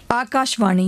ஆகாஷ்வாணி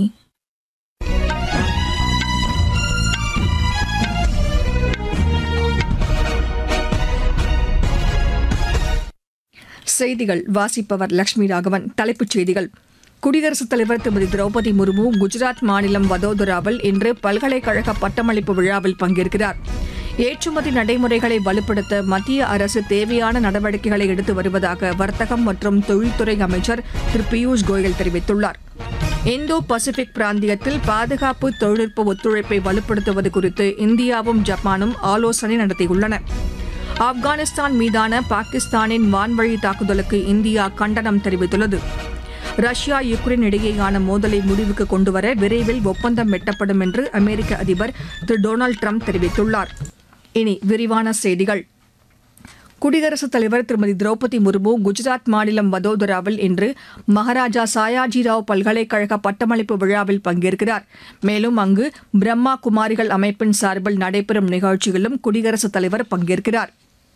செய்திகள் வாசிப்பவர் லட்சுமி ராகவன் தலைப்புச் செய்திகள் குடியரசுத் தலைவர் திருமதி திரௌபதி முர்மு குஜராத் மாநிலம் வதோதராவில் இன்று பல்கலைக்கழக பட்டமளிப்பு விழாவில் பங்கேற்கிறார் ஏற்றுமதி நடைமுறைகளை வலுப்படுத்த மத்திய அரசு தேவையான நடவடிக்கைகளை எடுத்து வருவதாக வர்த்தகம் மற்றும் தொழில்துறை அமைச்சர் திரு பியூஷ் கோயல் தெரிவித்துள்ளார் இந்தோ பசிபிக் பிராந்தியத்தில் பாதுகாப்பு தொழில்நுட்ப ஒத்துழைப்பை வலுப்படுத்துவது குறித்து இந்தியாவும் ஜப்பானும் ஆலோசனை நடத்தியுள்ளன ஆப்கானிஸ்தான் மீதான பாகிஸ்தானின் வான்வழி தாக்குதலுக்கு இந்தியா கண்டனம் தெரிவித்துள்ளது ரஷ்யா யுக்ரைன் இடையேயான மோதலை முடிவுக்கு கொண்டுவர விரைவில் ஒப்பந்தம் எட்டப்படும் என்று அமெரிக்க அதிபர் திரு டொனால்டு ட்ரம்ப் தெரிவித்துள்ளார் இனி விரிவான செய்திகள் குடியரசுத் தலைவர் திருமதி திரௌபதி முர்மு குஜராத் மாநிலம் வதோதராவில் இன்று மகாராஜா சாயாஜிராவ் பல்கலைக்கழக பட்டமளிப்பு விழாவில் பங்கேற்கிறார் மேலும் அங்கு பிரம்மா குமாரிகள் அமைப்பின் சார்பில் நடைபெறும் நிகழ்ச்சியிலும் குடியரசுத் தலைவர் பங்கேற்கிறார்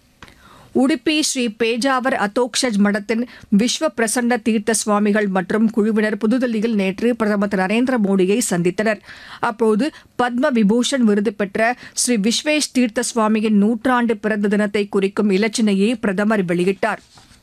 உடுப்பி ஸ்ரீ பேஜாவர் அத்தோக்ஷஜ் மடத்தின் விஸ்வ பிரசன்ன தீர்த்த சுவாமிகள் மற்றும் குழுவினர் புதுதில்லியில் நேற்று பிரதமர் திரு நரேந்திர மோடியை சந்தித்தனர் அப்போது பத்ம விபூஷன் விருது பெற்ற ஸ்ரீ விஸ்வேஷ் தீர்த்த சுவாமியின் நூற்றாண்டு பிறந்த தினத்தை குறிக்கும் இலச்சினையை பிரதமர் வெளியிட்டார்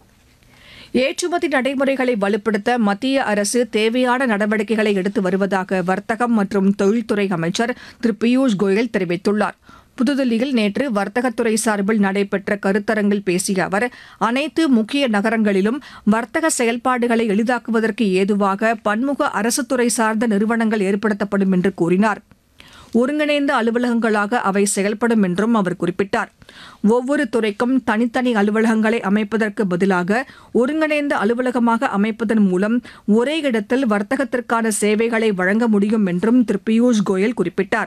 ஏற்றுமதி நடைமுறைகளை வலுப்படுத்த மத்திய அரசு தேவையான நடவடிக்கைகளை எடுத்து வருவதாக வர்த்தகம் மற்றும் தொழில்துறை அமைச்சர் திரு பியூஷ் கோயல் தெரிவித்துள்ளார் புதுதில்லியில் நேற்று வர்த்தகத்துறை சார்பில் நடைபெற்ற கருத்தரங்கில் பேசிய அவர் அனைத்து முக்கிய நகரங்களிலும் வர்த்தக செயல்பாடுகளை எளிதாக்குவதற்கு ஏதுவாக பன்முக அரசுத்துறை சார்ந்த நிறுவனங்கள் ஏற்படுத்தப்படும் என்று கூறினார் ஒருங்கிணைந்த அலுவலகங்களாக அவை செயல்படும் என்றும் அவர் குறிப்பிட்டார் ஒவ்வொரு துறைக்கும் தனித்தனி அலுவலகங்களை அமைப்பதற்கு பதிலாக ஒருங்கிணைந்த அலுவலகமாக அமைப்பதன் மூலம் ஒரே இடத்தில் வர்த்தகத்திற்கான சேவைகளை வழங்க முடியும் என்றும் திரு பியூஷ் கோயல் குறிப்பிட்டார்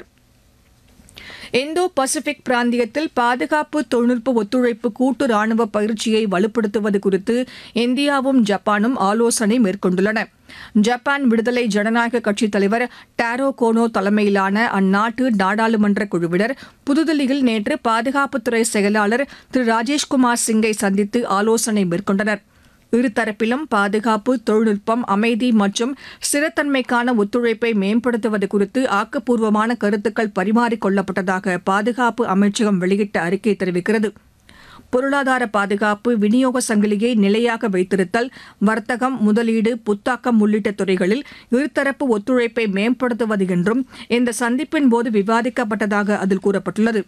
இந்தோ பசிபிக் பிராந்தியத்தில் பாதுகாப்பு தொழில்நுட்ப ஒத்துழைப்பு கூட்டு ராணுவ பயிற்சியை வலுப்படுத்துவது குறித்து இந்தியாவும் ஜப்பானும் ஆலோசனை மேற்கொண்டுள்ளன ஜப்பான் விடுதலை ஜனநாயக கட்சித் தலைவர் டாரோ கோனோ தலைமையிலான அந்நாட்டு நாடாளுமன்ற குழுவினர் புதுதில்லியில் நேற்று பாதுகாப்புத்துறை செயலாளர் திரு ராஜேஷ்குமார் சிங்கை சந்தித்து ஆலோசனை மேற்கொண்டனர் இருதரப்பிலும் பாதுகாப்பு தொழில்நுட்பம் அமைதி மற்றும் ஸ்திரத்தன்மைக்கான ஒத்துழைப்பை மேம்படுத்துவது குறித்து ஆக்கப்பூர்வமான கருத்துக்கள் பரிமாறிக் கொள்ளப்பட்டதாக பாதுகாப்பு அமைச்சகம் வெளியிட்ட அறிக்கை தெரிவிக்கிறது பொருளாதார பாதுகாப்பு விநியோக சங்கிலியை நிலையாக வைத்திருத்தல் வர்த்தகம் முதலீடு புத்தாக்கம் உள்ளிட்ட துறைகளில் இருதரப்பு ஒத்துழைப்பை மேம்படுத்துவது என்றும் இந்த சந்திப்பின் போது விவாதிக்கப்பட்டதாக அதில் கூறப்பட்டுள்ளது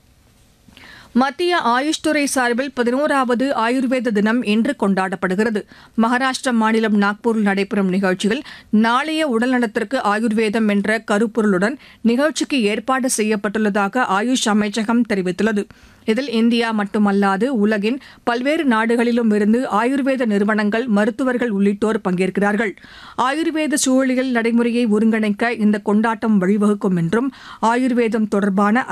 மத்திய ஆயுஷ் துறை சார்பில் பதினோராவது ஆயுர்வேத தினம் இன்று கொண்டாடப்படுகிறது மகாராஷ்டிர மாநிலம் நாக்பூரில் நடைபெறும் நிகழ்ச்சியில் நாளைய உடல்நலத்திற்கு ஆயுர்வேதம் என்ற கருப்பொருளுடன் நிகழ்ச்சிக்கு ஏற்பாடு செய்யப்பட்டுள்ளதாக ஆயுஷ் அமைச்சகம் தெரிவித்துள்ளது இதில் இந்தியா மட்டுமல்லாது உலகின் பல்வேறு நாடுகளிலும் இருந்து ஆயுர்வேத நிறுவனங்கள் மருத்துவர்கள் உள்ளிட்டோர் பங்கேற்கிறார்கள் ஆயுர்வேத சூழலியல் நடைமுறையை ஒருங்கிணைக்க இந்த கொண்டாட்டம் வழிவகுக்கும் என்றும் ஆயுர்வேதம் தொடர்பான